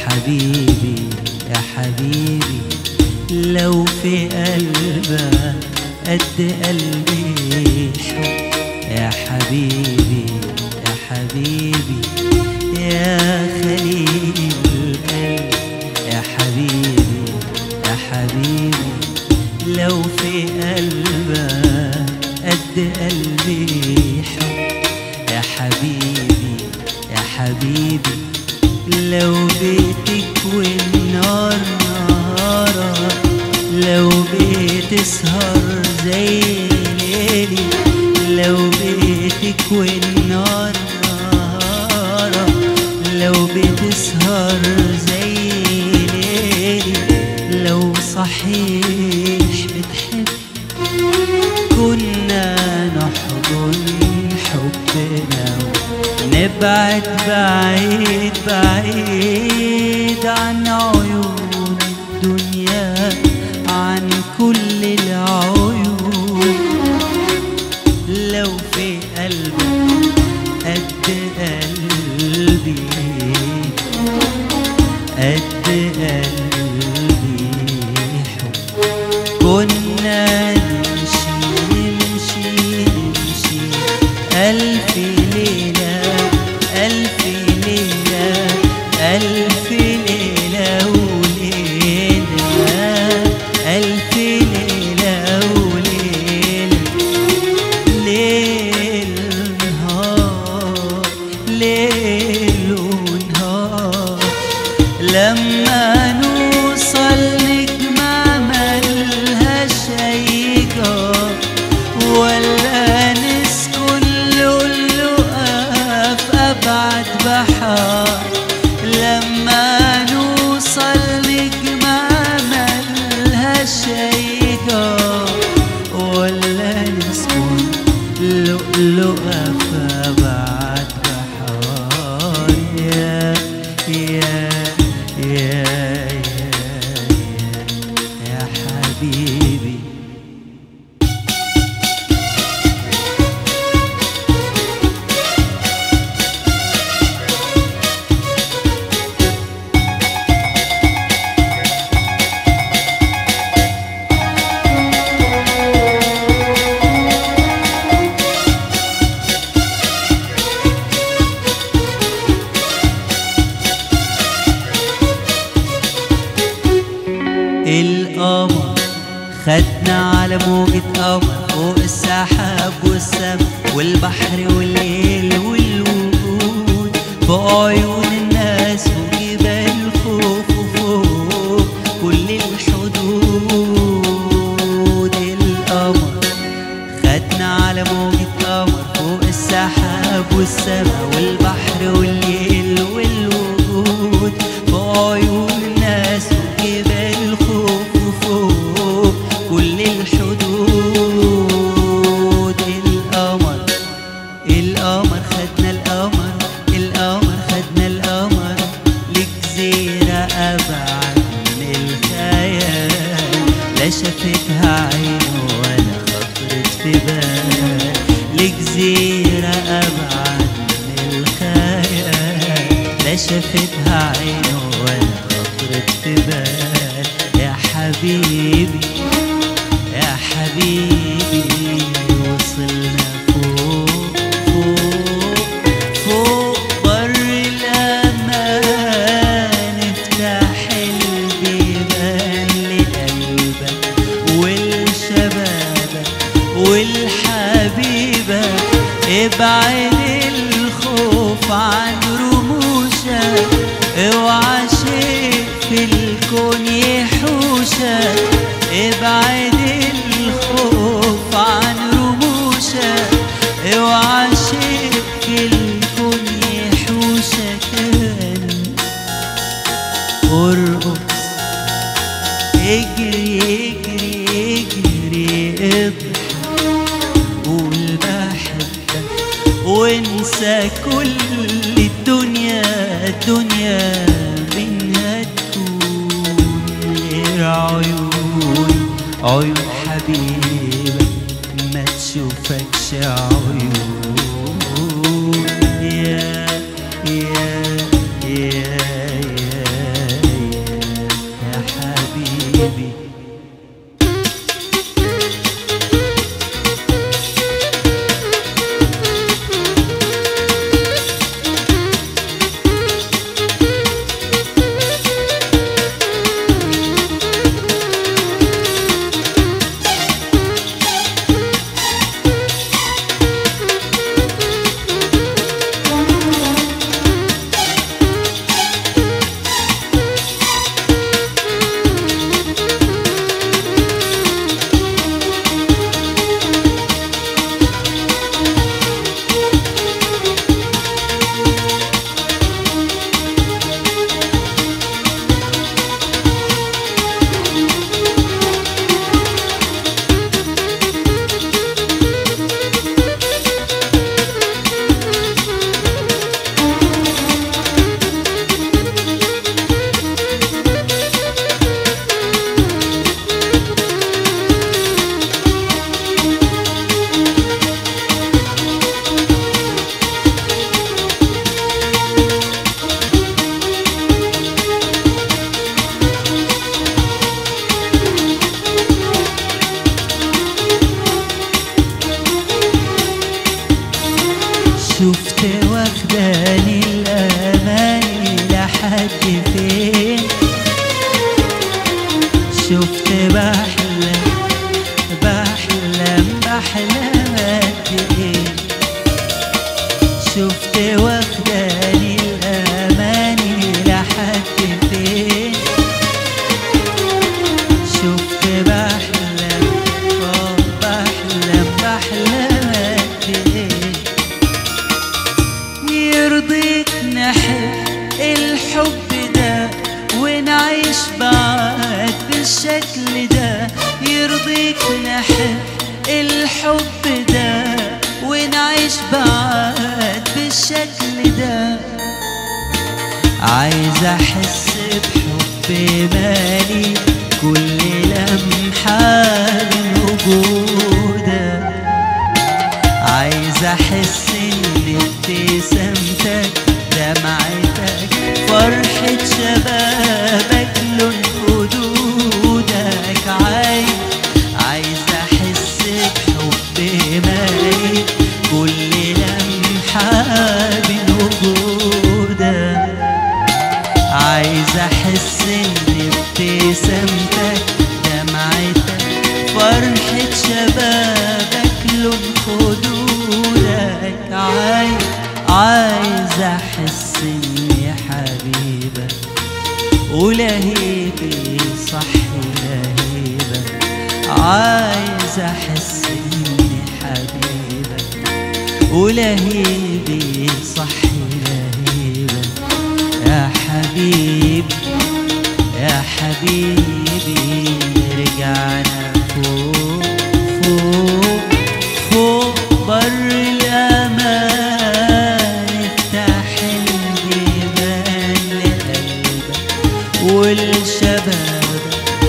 حبيبي يا حبيبي لو في قلبك قد قلبي حب يا حبيبي يا حبيبي يا خليل القلب يا حبيبي يا حبيبي لو في قلبك قد قلبي حب يا حبيبي يا حبيبي لو بيتك والنار نهارك لو بتسهر زي ليلي لو بيتك والنار نهارك لو بتسهر زي ليلي لو صحيح بتحب كنا نحضن حبنا نبعد بعيد بعيد عن عيون الدنيا عن كل العيون لو في قلبك قد قلبي قد قلبي حب كنا نمشي نمشي نمشي ألف ليلة ألف ليلة ألف ليلة وليلة ألف ليلة وليلة ليل نهار ليل ونهار لما نوصل نجمة ملهاش أي جار ولا نسكن لؤلؤة في أبعد بحار لما نوصل نجمة ملهاش أي جار ولا نسكن لؤلؤة في أبعد بحار يا يا يا يا يا حبيبي القمر خدنا على موجة قمر فوق السحاب والسما والبحر والليل والوجود فوق عيون الناس وجبال الخوف وفوق كل الحدود القمر خدنا على موجة قمر فوق السحاب والسما والبحر والليل والوجود فوق عيون الناس وجبال الخوف وفوق كل الحدود القمر القمر خدنا القمر القمر خدنا القمر لجزيرة أبعد من الخيال لا شافتها عين ولا خطرت في بال لجزيرة أبعد من الخيال لا شافتها عين ولا خطرت في بال يا حبيبي يا حبيبي وصلنا فوق فوق فوق بر الأمان افتح البيبان لقلبك ولشبابك والحبيبة ابعد الخوف عن رموشك اوعى شيء في الكون يحوشك ابعد الخوف عن رموشك اوعى شيء في الكون يحوشك ارقص اجري اجري اجري اضحك قول بحبك وانسى كل الدنيا الدنيا منها تكون غير عيون عيون حبيبك ما تشوفكش عيون يا يا يا يا لحد فين شفت بحلم بحلم بحلم قد ايه شفت واخداني الاماني لحد فين شفت بحلم اه بحلم بحلم قد ايه يرضيك نحب الحب ده ونعيش بعد بالشكل ده يرضيك نحب الحب ده ونعيش بعد بالشكل ده عايز احس بحب مالي كل لمحة من وجودك عايز احس ان ابتسامتك دمعتك فرحة شبابك لون خدودك عايز عايز احس بحب مالي كل لمحة من وجودك عايز احس ان ابتسامتك دمعتك فرحة شبابك لون خدودك عايز عايز احس اني حبيبك ولهيبي صح لهيبك عايز احس اني حبيبك ولهيبي صح لهيبك يا حبيبي يا حبيبي رجعنا فوق فوق فوق بر الأمان افتح البيبان لقلبك والشباب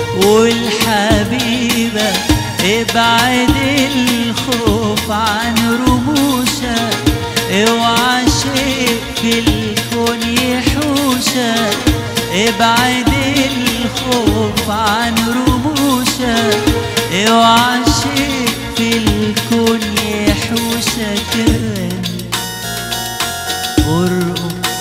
والحبيبة ابعد الخوف عن رموشك اوعى شيء في الكون يحوشك ابعد الخوف عن رموشك اوعى شيء في الكون يحوشك ارقص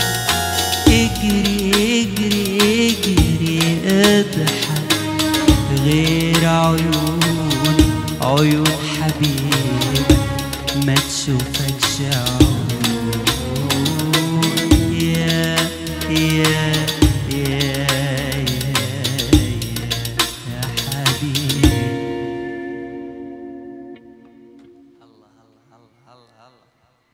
اجري اجري اجري اضحك غير عيون عيون حبيبك ما تشوفكش عيون يا يا يا